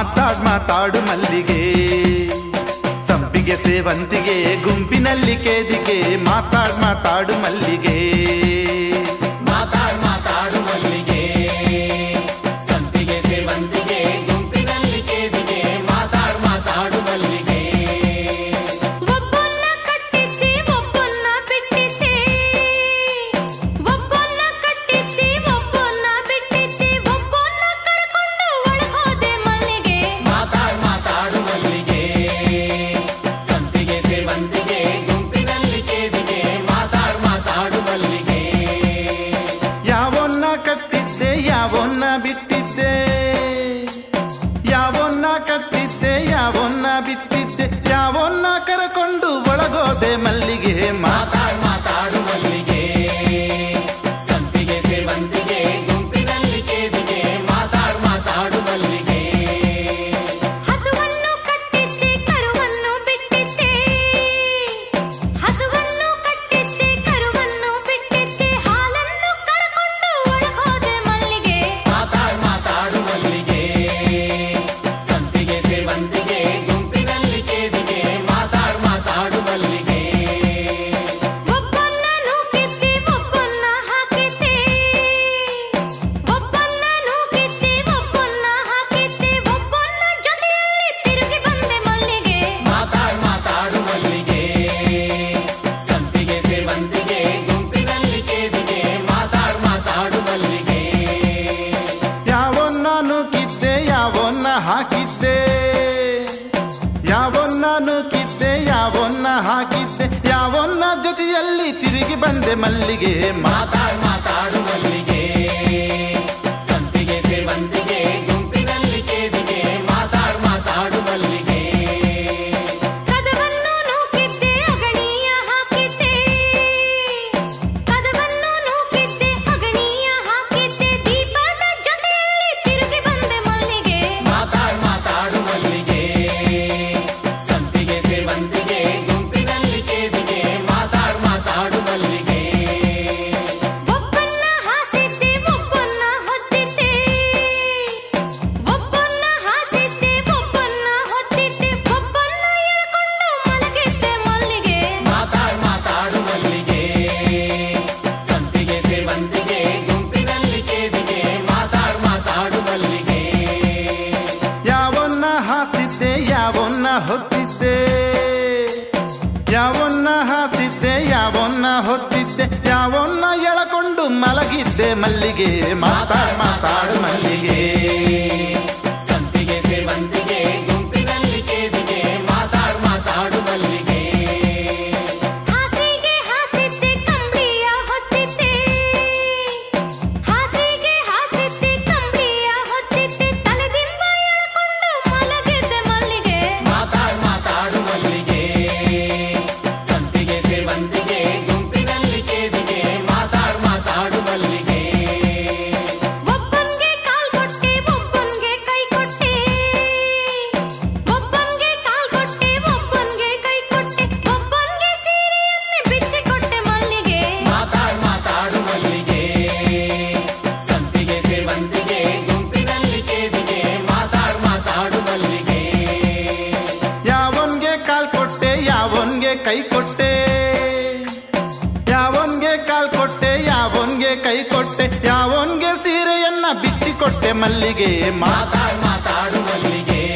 ಮಾತಾಡ್ ಮಾತಾಡು ಮಲ್ಲಿಗೆ ಸಂಪಿಗೆ ಸೇವಂತಿಗೆ ಗುಂಪಿನಲ್ಲಿ ಕೇದಿಗೆ ಮಾತಾಡ್ ಮಾತಾಡು ಮಲ್ಲಿಗೆ ಮಾತಾಡ್ ಮಾತಾಡು ಮಲ್ಲಿಗೆ ಸಂಪಿಗೆ ಸೇವಂತಿಗೆ ಗುಂಪಿನಲ್ಲಿ ಕೇದಿಗೆ ಮಾತಾಡ್ ಮಾತಾಡು ಮಲ್ಲಿಗೆ ಒಬ್ಬನ್ನ ಕಟ್ಟಿದ್ದೆ ಒಬ್ಬನ್ನ ಬಿಟ್ಟಿದ್ದೆ ಒಬ್ಬನ್ನ ಕಟ್ಟಿದ್ದೆ ಒಬ್ಬನ್ನ ಬಿಟ್ಟಿದ್ದೆ ಒಬ್ಬನ್ನ ಕರ್ಕೊಂಡು ಒಳಗೋದೆ ಮಲ್ಲಿಗೆ ಮಾತಾಡ್ ಮಾತಾಡು ಮಲ್ಲಿಗೆ ಸಂಪಿಗೆ ಸೇವಂತಿಗೆ ಗುಂಪಿನಲ್ಲಿ ಕೇದಿಗೆ ಮಾತಾಡ್ ಮಾತಾಡು ಮಲ್ಲಿಗೆ ಯಾವನ್ನ ಕಟ್ಟಿದ್ದೆ ಯಾವನ್ನ ಬಿಟ್ಟಿದ್ದೆ ಯಾವನ್ನ ಕಟ್ಟಿದ್ದೆ ಯಾವನ್ನ ಬಿಟ್ಟಿದ್ದೆ ಯಾವನ್ನ ಕರಕೊಂಡು ಒಳಗೋದೆ ಮಲ್ಲಿಗೆ ಮಾತಾ ಮಾತಾಡ್ ಮಾತಾಡು ಮಲ್ಲಿಗೆ ಸಂಪಿಗೆ ಸೇವಂತಿಗೆ ಗುಂಪಿನಲ್ಲಿ ಕೇದಿಗೆ ಮಾತಾಡ್ ಮಾತಾಡು ಮಲ್ಲಿಗೆ ಹಸುವನ್ನು ಕಟ್ಟಿದ್ದೆ ಕರುವನ್ನು ಬಿಟ್ಟಿದ್ದೆ ಹಸುವನ್ನು ಕಟ್ಟಿದ್ದೆ ಕರುವನ್ನು ಬಿಟ್ಟಿದ್ದೆ ಹಾಲನ್ನು ಕರ್ಕೊಂಡು ಒಳಗೋದೆ ಮಲ್ಲಿಗೆ ಮಾತಾಡ್ ಮಾತಾಡು ಮಲ್ಲಿಗೆ ಸಂಪಿಗೆ ಸೇವಂತಿಗೆ ಗುಂಪಿನಲ್ಲಿ ಕೇದಿಗೆ ಮಾತಾಡ್ ಮಾತಾಡು ಮಲ್ಲಿಗೆ ಒಬ್ಬನ್ನ ನೂಕಿದ್ದೆ ಒಬ್ಬನ್ನ ಹಾಕಿದ್ದೆ ಒಬ್ಬನ್ನ ನೂಕಿದ್ದೆ ಒಬ್ಬನ್ನ ಹಾಕಿದ್ದೆ ಒಬ್ಬನ್ನ ಜೊತೆಯಲ್ಲಿ ತಿರುಗಿ ಬಂದೆ ಮಲ್ಲಿಗೆ ಮಾತಾಡ್ ಮಾತಾಡು ಮಲ್ಲಿಗೆ ಸಂಪಿಗೆ ಸೇವಂತಿಗೆ ಗುಂಪಿನಲ್ಲಿ ಕೇದಿಗೆ ಮಾತಾಡ್ ಮಾತಾಡು ಮಲ್ಲಿಗೆ ಯಾವನ್ನ ನೂಕಿದ್ದೆ ಯಾವನ್ನ ಹಾಕಿದ್ದೆ ಯಾವನ್ನ ನೂಕಿದ್ದೆ ಯಾವನ್ನ ಹಾಕಿದ್ದೆ ಯಾವನ್ನ ಜೊತೆಯಲ್ಲಿ ತಿರುಗಿ ಬಂದೆ ಮಲ್ಲಿಗೆ ಮಾ ಮಾತಾಡ್ ಮಾತಾಡು ಮಲ್ಲಿಗೆ ಸಂಪಿಗೆ ಸೇವಂತಿಗೆ ಗುಂಪಿನಲ್ಲಿ ಕೇದಿಗೆ ಮಾತಾಡ್ ಮಾತಾಡು ಮಲ್ಲಿಗೆ ಕದವನ್ನು ನೂಕಿದ್ದೆ ಅಗಣಿಯ ಹಾಕಿದ್ದೆ ಕದವನ್ನು ನೂಕಿದ್ದೆ ಅಗಣಿಯ ಹಾಕಿದ್ದೆ ದೀಪದ ಜೊತೆಯಲ್ಲಿ ತಿರುಗಿ ಬಂದೆ ಮಲ್ಲಿಗೆ ಮಾತಾಡ್ ಮಾತಾಡು ಮಲ್ಲಿಗೆ ಸಂಪಿಗೆ ಸೇವಂತಿಗೆ ಗುಂಪಿನಲ್ಲಿ ಕೇದಿಗೆ ಮಾತಾಡ್ ಮಾತಾಡು ಮಲ್ಲಿಗೆ ಒಬ್ಬನ್ನ ಹಾಸಿದ್ದೆ ಒಬ್ಬನ್ನ ಹೊತ್ತಿದ್ದೆ ಒಬ್ಬನ್ನ ಹಾಸಿದ್ದೆ ಒಬ್ಬನ್ನ ಹೊತ್ತಿದ್ದೆ ಒಬ್ಬನ್ನ ಎಳ್ಕೊಂಡು ಮಲಗಿದ್ದೆ ಮಲ್ಲಿಗೆ ಮಾತಾಡ್ ಮಾತಾಡು ಮಲ್ಲಿಗೆ ಸಂಪಿಗೆ ಸೇವಂತಿಗೆ ಗುಂಪಿನಲ್ಲಿ ಕೇದಿಗೆ ಮಾತಾಡ್ ಮಾತಾಡು ಮಲ್ಲಿಗೆ ಯಾವನ್ನ ಹಾಸಿದ್ದೆ ಯಾವನ್ನ ಹೊತ್ತಿದ್ದೆ ಯಾವನ್ನ ಹಾಸಿದ್ದೆ ಯಾವನ್ನ ಹೊತ್ತಿದ್ದೆ ಯಾವನ್ನ ಎಳಕೊಂಡು ಮಲಗಿದ್ದೆ ಮಲ್ಲಿಗೆ ಮಾತಾಡ್ ಮಾತಾಡು ಮಲ್ಲಿಗೆ ಸಂಪಿಗೆ ಸೇವಂತಿಗೆ ಗುಂಪಿನಲ್ಲಿ ಕೇದಿಗೆ ಮಾತಾಡ್ ಮಾತಾಡು ಮಲ್ಲಿಗೆ ಹಾಸಿಗೆ ಹಾಸಿದ್ದೆ ಕಂಬಳಿಯ ಹೊತ್ತಿದ್ದೆ ಹಾಸಿಗೆ ಹಾಸಿದ್ದೆ ಕಂಬಳಿಯ ಹೊತ್ತಿದ್ದೆ ತಲೆದಿಂಬ ಎಳ್ಕೊಂಡು ಮಲಗಿದ್ದೆ ಮಲ್ಲಿಗೆ ಮಾತಾಡ್ ಮಾತಾಡು ಮಲ್ಲಿಗೆ ಸಂಪಿಗೆ ಸೇವಂತಿಗೆ ಗುಂಪಿನಲ್ಲಿ ಕೇದಿಗೆ ಮಾತಾಡ್ ಮಾತಾಡು ಮಲ್ಲಿಗೆ ಒಬ್ಬನ್ಗೆ ಕಾಲ್ ಕೊಟ್ಟೆ ಒಬ್ಬನ್ಗೆ ಕೈ ಕೊಟ್ಟೆ ಒಬ್ಬನ್ಗೆ ಕಾಲ್ ಕೊಟ್ಟೆ ಒಬ್ಬನ್ಗೆ ಕೈ ಕೊಟ್ಟೆ ಒಬ್ಬನ್ಗೆ ಸೀರೆಯನ್ನೇ ಬಿಚ್ಚಿ ಕೊಟ್ಟೆ ಮಲ್ಲಿಗೆ ಮಾತಾಡ್ ಮಾತಾಡು ಮಲ್ಲಿಗೆ ಸಂಪಿಗೆ ಸೇವಂತಿಗೆ ಗುಂಪಿನಲ್ಲಿ ಕೇದಿಗೆ ಮಾತಾಡ್ ಮಾತಾಡು ಮಲ್ಲಿಗೆ ಯಾವನ್ಗೆ ಕಾಲ್ ಕೊಟ್ಟೆ ಯಾವನ್ಗೆ ಕೈ ಕೊಟ್ಟೆ ಯಾವನ್ಗೆ ಕಾಲ್ ಕೊಟ್ಟೆ ಯಾವನ್ಗೆ ಕೈ ಕೊಟ್ಟೆ ಯಾವನ್ಗೆ ಸೀರೆಯನ್ನ ಬಿಚ್ಚಿಕೊಟ್ಟೆ ಮಲ್ಲಿಗೆ ಮಾ ಮಾತಾಡ್ ಮಾತಾಡು ಮಲ್ಲಿಗೆ